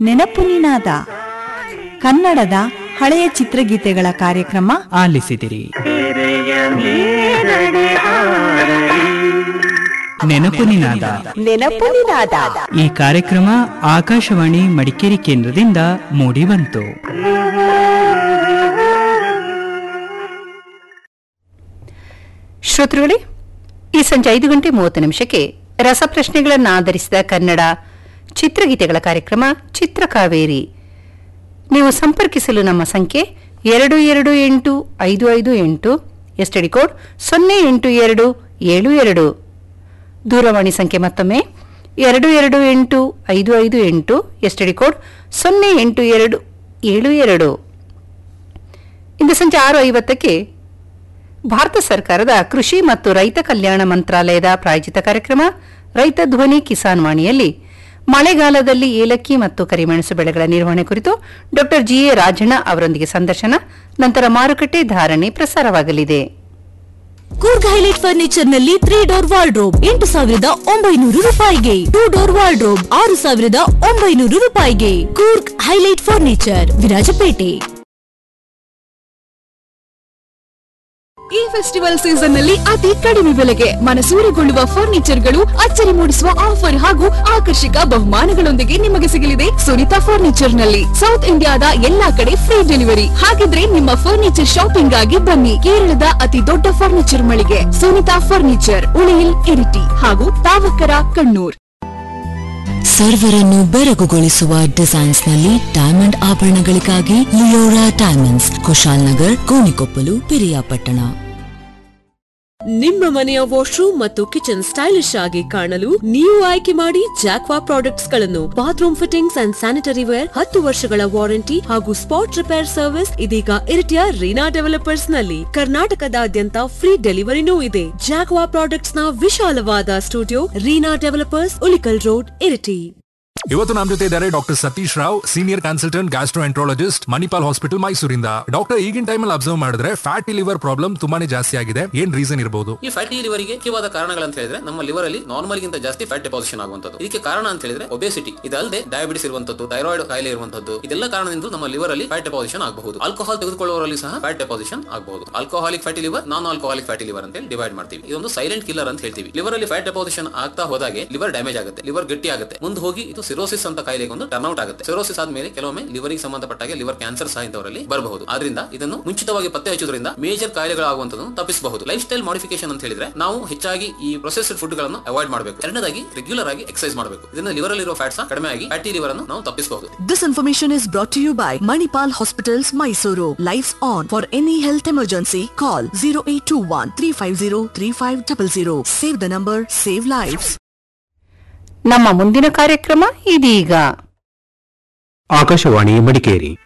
ನೆನಪು ನಿನಾದ ಕನ್ನಡದ ಹಳೆಯ ಚಿತ್ರಗೀತೆಗಳ ಕಾರ್ಯಕ್ರಮ ಆಲಿಸಿದಿರಿ ನೆನಪು ನಿನಾದ ನೆನಪು ನಿನಾದ ಈ ಕಾರ್ಯಕ್ರಮ ಆಕಾಶವಾಣಿ ಮಡಿಕೇರಿ ಕೇಂದ್ರದಿಂದ ಮೂಡಿಬಂತು ಶ್ರೋತೃಗಳೇ ಈ ಸಂಜೆ ಐದು ಗಂಟೆ ಮೂವತ್ತು ನಿಮಿಷಕ್ಕೆ ರಸಪ್ರಶ್ನೆಗಳನ್ನು ಆಧರಿಸಿದ ಕನ್ನಡ ಚಿತ್ರಗೀತೆಗಳ ಕಾರ್ಯಕ್ರಮ ಚಿತ್ರಕಾವೇರಿ ನೀವು ಸಂಪರ್ಕಿಸಲು ನಮ್ಮ ಸಂಖ್ಯೆ ಎರಡು ಎರಡು ಎಂಟು ಐದು ಐದು ಎಂಟು ಎಸ್ಟಡಿ ಕೋಡ್ ಸೊನ್ನೆ ಎಂಟು ಎರಡು ಏಳು ಎರಡು ದೂರವಾಣಿ ಸಂಖ್ಯೆ ಮತ್ತೊಮ್ಮೆ ಎರಡು ಎರಡು ಎಂಟು ಐದು ಐದು ಎಂಟು ಎಸ್ಟಡಿ ಕೋಡ್ ಸೊನ್ನೆ ಎಂಟು ಎರಡು ಏಳು ಎರಡು ಇಂದು ಸಂಜೆ ಆರು ಐವತ್ತಕ್ಕೆ ಭಾರತ ಸರ್ಕಾರದ ಕೃಷಿ ಮತ್ತು ರೈತ ಕಲ್ಯಾಣ ಮಂತ್ರಾಲಯದ ಪ್ರಾಯೋಜಿತ ಕಾರ್ಯಕ್ರಮ ರೈತ ಧ್ವನಿ ಕಿಸಾನ್ ವಾಣಿಯಲ್ಲಿ ಮಳೆಗಾಲದಲ್ಲಿ ಏಲಕ್ಕಿ ಮತ್ತು ಕರಿಮೆಣಸು ಬೆಳೆಗಳ ನಿರ್ವಹಣೆ ಕುರಿತು ಡಾ ಜಿಎ ರಾಜಣ್ಣ ಅವರೊಂದಿಗೆ ಸಂದರ್ಶನ ನಂತರ ಮಾರುಕಟ್ಟೆ ಧಾರಣೆ ಪ್ರಸಾರವಾಗಲಿದೆ ಕೂರ್ಗ್ ಹೈಲೈಟ್ ಫರ್ನಿಚರ್ ನಲ್ಲಿ ತ್ರೀ ಡೋರ್ ವಾರ್ಡ್ರೋಬ್ ಎಂಟು ಸಾವಿರದ ಒಂಬೈನೂರು ರೂಪಾಯಿಗೆ ಟೂ ಡೋರ್ ವಾರ್ಡ್ರೋಬ್ ಆರು ಸಾವಿರದ ಒಂಬೈನೂರು ರೂಪಾಯಿಗೆ ಕೂರ್ಗ್ ಹೈಲೈಟ್ ಫರ್ನಿಚರ್ ವಿರಾಜಪೇಟೆ ಈ ಫೆಸ್ಟಿವಲ್ ಸೀಸನ್ ನಲ್ಲಿ ಅತಿ ಕಡಿಮೆ ಬೆಲೆಗೆ ಮನಸೂರೆಗೊಳ್ಳುವ ಫರ್ನಿಚರ್ಗಳು ಅಚ್ಚರಿ ಮೂಡಿಸುವ ಆಫರ್ ಹಾಗೂ ಆಕರ್ಷಕ ಬಹುಮಾನಗಳೊಂದಿಗೆ ನಿಮಗೆ ಸಿಗಲಿದೆ ಸುನಿತಾ ಫರ್ನಿಚರ್ ನಲ್ಲಿ ಸೌತ್ ಇಂಡಿಯಾದ ಎಲ್ಲಾ ಕಡೆ ಫ್ರೀ ಡೆಲಿವರಿ ಹಾಗಿದ್ರೆ ನಿಮ್ಮ ಫರ್ನಿಚರ್ ಶಾಪಿಂಗ್ ಆಗಿ ಬನ್ನಿ ಕೇರಳದ ಅತಿ ದೊಡ್ಡ ಫರ್ನಿಚರ್ ಮಳಿಗೆ ಸುನಿತಾ ಫರ್ನಿಚರ್ ಉಳಿಯಿಲ್ ಇರಿಟಿ ಹಾಗೂ ತಾವಕರ ಕಣ್ಣೂರ್ ಸರ್ವರನ್ನು ಬೆರಗುಗೊಳಿಸುವ ಡಿಸೈನ್ಸ್ ನಲ್ಲಿ ಡೈಮಂಡ್ ಆಭರಣಗಳಿಗಾಗಿ Leora diamonds Kushalnagar Gonikoppal Periyapatna ನಿಮ್ಮ ಮನೆಯ ವಾಶ್ರೂಮ್ ಮತ್ತು ಕಿಚನ್ ಸ್ಟೈಲಿಶ್ ಆಗಿ ಕಾಣಲು ನೀವು ಆಯ್ಕೆ ಮಾಡಿ ಜಾಕ್ವಾ ಪ್ರಾಡಕ್ಟ್ಸ್ ಗಳನ್ನು bathroom fittings and sanitary ware ಹತ್ತು ವರ್ಷಗಳ ವಾರಂಟಿ ಹಾಗೂ ಸ್ಪಾಟ್ ರಿಪೇರ್ ಸರ್ವಿಸ್ ಇದೀಗ ಇರಿಟಿಯ ರೀನಾ ಡೆವಲಪರ್ಸ್ ನಲ್ಲಿ ಕರ್ನಾಟಕದಾದ್ಯಂತ ಫ್ರೀ ಡೆಲಿವರಿನೂ ಇದೆ ಜಾಕ್ವಾ ಪ್ರಾಡಕ್ಟ್ಸ್ ನ ವಿಶಾಲವಾದ studio Reena developers Ulikkal road Iritty ಇವತ್ತು ನಮ್ಮ ಜೊತೆ ಇದ್ದಾರೆ doctor Satish Rao senior consultant gastroenterologist Manipal hospital ಮೈಸೂರಿಂದ ಡಾಕ್ಟರ್ ಈಗಿನ ಟೈಮಲ್ಲಿ ಅಬ್ಸರ್ವ್ ಮಾಡಿದ್ರೆ ಫ್ಯಾಟಿ ಲಿವರ್ ಪ್ರಾಬ್ಲಮ್ ತುಂಬಾನೇ ಜಾಸ್ತಿ ಆಗಿದೆ ಏನ್ ರೀಸನ್ ಇರಬಹುದು ಈ ಫ್ಯಾಟಿ ಲಿವರಿಗೆ ಮುಖ್ಯವಾದ ಕಾರಣಗಳಂತ ಹೇಳಿದ್ರೆ ನಮ್ಮ ಲಿವರ್ ಅಲ್ಲಿ ನಾರ್ಮಲ್ ಗಿಂತ ಜಾಸ್ತಿ ಫ್ಯಾಟ್ ಡೆಪಾಸಿಷನ್ ಆಗುವಂತದ್ದು ಇದಕ್ಕೆ ಕಾರಣ ಅಂತ ಹೇಳಿದ್ರೆ ಒಬೇಸಿಟಿ ಇದಲ್ಲದೆ ಡಯಾಬಿಟಿಸ್ ಇರುವಂತದ್ದು ಥೈರಾಯ್ಡ್ ಕಾಯಿಲೆ ಇರುವಂತದ್ದು ಇದೆಲ್ಲ ಕಾರಣದಿಂದ ನಮ್ಮ ಲಿವರ್ ಅಲ್ಲಿ ಫ್ಯಾಟ್ ಡೆಪಾಸಿಷನ್ ಆಗಬಹುದು ಆಲ್ಕೋಹಾಲ್ ತೆಗೆದುಕೊಳ್ಳುವವರಲ್ಲಿ ಸಹ ಫ್ಯಾಟ್ ಡೆಪಾಸಿಷನ್ ಆಗಬಹುದು alcoholic fatty liver non alcoholic fatty liver ಅಂತ ಹೇಳಿ ಡಿವೈಡ್ ಮಾಡ್ತೀವಿ ಇದೊಂದು ಸೈಲೆಂಟ್ ಕಿಲ್ಲರ್ ಅಂತ ಹೇಳ್ತೀವಿ ಲಿವರ್ ಅಲ್ಲಿ ಫ್ಯಾಟ್ ಡೆಪಾಸಿಷನ್ ಆಗ್ತಾ ಹೋದಾಗೆ ಲಿವರ್ ಡ್ಯಾಮೇಜ್ ಆಗುತ್ತೆ ಲಿವರ್ ಗಟ್ಟಿ ಆಗುತ್ತೆ ಮುಂದೆ ಹೋಗಿ ಇದು ಸಿರೋಸಿಸ್ ಅಂತ ಕಾಯಿಲೆಗೆ ಒಂದು ಟರ್ನ್ ಔಟ್ ಆಗುತ್ತೆ ಸಿರೋಸಿಸ್ ಆದ್ಮೇಲೆ ಕೆಲವೊಮ್ಮೆ ಲಿವರಿಗೆ ಸಂಬಂಧಪಟ್ಟಾಗೆ ಲಿವರ್ ಕ್ಯಾನ್ಸರ್ ಸಹ ಇಂಥವರಲ್ಲಿ ಬರಬಹುದು ಆದ್ರಿಂದ ಇದನ್ನು ಮುಂಚಿತವಾಗಿ ಪತ್ತೆ ಹಚ್ಚೋದ್ರಿಂದ ಮೇಜರ್ ಕಾಯಿಲೆಗಳಾಗುವಂತದನ್ನು ತಪ್ಪಿಸಬಹುದು ಲೈಫ್ ಸ್ಟೈಲ್ ಮಾಡಿಫಿಕೇಶನ್ ಅಂತ ಹೇಳಿದ್ರೆ ನಾವು ಹೆಚ್ಚಾಗಿ ಈ ಪ್ರೊಸೆಸ್ಡ್ ಫುಡ್ ಗಳನ್ನು ಅವಾಯ್ಡ್ ಮಾಡಬೇಕು ಎರಡನೇದಾಗಿ ರೆಗ್ಯುಲರ್ ಆಗಿ ಎಕ್ಸರ್ಸೈಸ್ ಮಾಡಬೇಕು ಇದರಿಂದ ಲಿವರ್ ಅಲ್ಲಿರೋ ಫ್ಯಾಟ್ಸ್ ಕಡಿಮೆ ಆಗಿ ಫ್ಯಾಟಿ ಲಿವರ್ ಅನ್ನು ನಾವು ತಪ್ಪಿಸಬಹುದು This information is brought to you by Manipal Hospitals, Mysuru. Lives on. For any health emergency, call 0821 350 3500. Save the number, save lives. ನಮ್ಮ ಮುಂದಿನ ಕಾರ್ಯಕ್ರಮ ಇದೀಗ ಆಕಾಶವಾಣಿ ಮಡಿಕೇರಿ